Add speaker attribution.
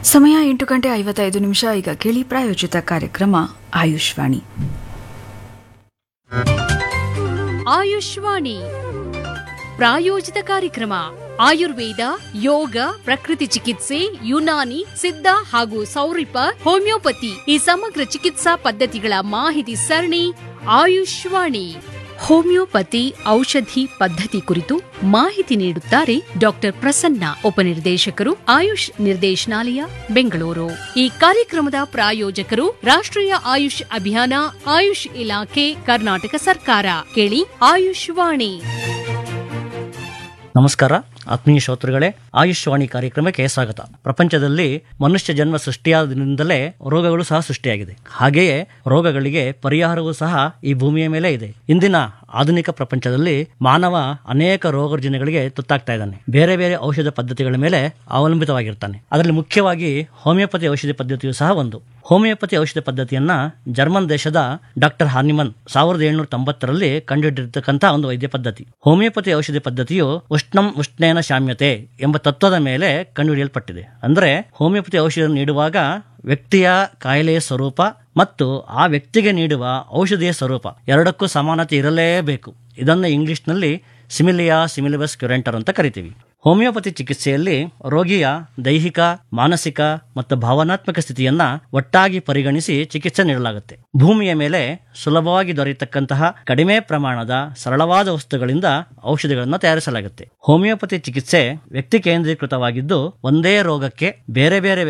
Speaker 1: ಸಮಯ ಎಂಟು ಗಂಟೆ ಐವತ್ತೈದು ನಿಮಿಷ ಈಗ ಕೇಳಿ ಪ್ರಾಯೋಜಿತ ಕಾರ್ಯಕ್ರಮ ಆಯುಷ್ವಾಣಿ
Speaker 2: ಆಯುಷ್ವಾಣಿ ಪ್ರಾಯೋಜಿತ ಕಾರ್ಯಕ್ರಮ ಆಯುರ್ವೇದ ಯೋಗ ಪ್ರಕೃತಿ ಚಿಕಿತ್ಸೆ ಯುನಾನಿ ಸಿದ್ಧ ಹಾಗೂ ಸೌರಿಪ ಹೋಮಿಯೋಪತಿ ಈ ಸಮಗ್ರ ಚಿಕಿತ್ಸಾ ಪದ್ಧತಿಗಳ ಮಾಹಿತಿ ಸರಣಿ ಆಯುಷ್ವಾಣಿ ಹೋಮಿಯೋಪತಿ ಔಷಧಿ ಪದ್ಧತಿ ಕುರಿತು ಮಾಹಿತಿ ನೀಡುತ್ತಾರೆ ಡಾಕ್ಟರ್ ಪ್ರಸನ್ನ ಉಪನಿರ್ದೇಶಕರು ಆಯುಷ್ ನಿರ್ದೇಶನಾಲಯ ಬೆಂಗಳೂರು ಈ ಕಾರ್ಯಕ್ರಮದ ಪ್ರಾಯೋಜಕರು ರಾಷ್ಟ್ರೀಯ ಆಯುಷ್ ಅಭಿಯಾನ ಆಯುಷ್ ಇಲಾಖೆ ಕರ್ನಾಟಕ ಸರ್ಕಾರ ಕೇಳಿ ಆಯುಷ್ವಾಣಿ
Speaker 3: ನಮಸ್ಕಾರ ಆತ್ಮೀಯ ಶ್ರೋತೃಗಳೇ ಆಯುಷ್ವಾಣಿ ಕಾರ್ಯಕ್ರಮಕ್ಕೆ ಸ್ವಾಗತ ಪ್ರಪಂಚದಲ್ಲಿ ಮನುಷ್ಯ ಜನ್ಮ ಸೃಷ್ಟಿಯಾದಿಂದಲೇ ರೋಗಗಳು ಸಹ ಸೃಷ್ಟಿಯಾಗಿದೆ ಹಾಗೆಯೇ ರೋಗಗಳಿಗೆ ಪರಿಹಾರವೂ ಸಹ ಈ ಭೂಮಿಯ ಮೇಲೆ ಇದೆ ಇಂದಿನ ಆಧುನಿಕ ಪ್ರಪಂಚದಲ್ಲಿ ಮಾನವ ಅನೇಕ ರೋಗ ರುಜಿನಗಳಿಗೆ ತುತ್ತಾಗ್ತಾ ಇದ್ದಾನೆ ಬೇರೆ ಬೇರೆ ಔಷಧ ಪದ್ಧತಿಗಳ ಮೇಲೆ ಅವಲಂಬಿತವಾಗಿರ್ತಾನೆ ಅದರಲ್ಲಿ ಮುಖ್ಯವಾಗಿ ಹೋಮಿಯೋಪತಿ ಔಷಧಿ ಪದ್ಧತಿಯು ಸಹ ಒಂದು ಹೋಮಿಯೋಪತಿ ಔಷಧ ಪದ್ಧತಿಯನ್ನ ಜರ್ಮನ್ ದೇಶದ ಡಾಕ್ಟರ್ ಹಾನಿಮನ್ ಸಾವಿರದ ಏಳ್ನೂರ ತೊಂಬತ್ತರಲ್ಲಿ ಕಂಡುಹಿಡಿದಿರ್ತಕ್ಕಂಥ ಒಂದು ವೈದ್ಯ ಪದ್ಧತಿ ಹೋಮಿಯೋಪತಿ ಔಷಧಿ ಪದ್ಧತಿಯು ಉಷ್ಣಂ ಉಷ್ಣೇನ ಶಾಮ್ಯತೆ ಎಂಬ ತತ್ವದ ಮೇಲೆ ಕಂಡುಹಿಡಿಯಲ್ಪಟ್ಟಿದೆ ಅಂದ್ರೆ ಹೋಮಿಯೋಪತಿ ಔಷಧ ನೀಡುವಾಗ ವ್ಯಕ್ತಿಯ ಕಾಯಿಲೆಯ ಸ್ವರೂಪ ಮತ್ತು ಆ ವ್ಯಕ್ತಿಗೆ ನೀಡುವ ಔಷಧಿಯ ಸ್ವರೂಪ ಎರಡಕ್ಕೂ ಸಮಾನತೆ ಇರಲೇಬೇಕು ಇದನ್ನು ಇಂಗ್ಲಿಷ್ನಲ್ಲಿ ಸಿಮಿಲಿಯಾ ಸಿಮಿಲಿಬಸ್ ಕ್ಯುರೆಂಟರ್ ಅಂತ ಕರಿತೀವಿ ಹೋಮಿಯೋಪತಿ ಚಿಕಿತ್ಸೆಯಲ್ಲಿ ರೋಗಿಯ ದೈಹಿಕ ಮಾನಸಿಕ ಮತ್ತು ಭಾವನಾತ್ಮಕ ಸ್ಥಿತಿಯನ್ನ ಒಟ್ಟಾಗಿ ಪರಿಗಣಿಸಿ ಚಿಕಿತ್ಸೆ ನೀಡಲಾಗುತ್ತೆ ಭೂಮಿಯ ಮೇಲೆ ಸುಲಭವಾಗಿ ದೊರೆಯತಕ್ಕಂತಹ ಕಡಿಮೆ ಪ್ರಮಾಣದ ಸರಳವಾದ ವಸ್ತುಗಳಿಂದ ಔಷಧಿಗಳನ್ನು ತಯಾರಿಸಲಾಗುತ್ತೆ ಹೋಮಿಯೋಪತಿ ಚಿಕಿತ್ಸೆ ವ್ಯಕ್ತಿ ಕೇಂದ್ರೀಕೃತವಾಗಿದ್ದು ಒಂದೇ ರೋಗಕ್ಕೆ ಬೇರೆ ಬೇರೆ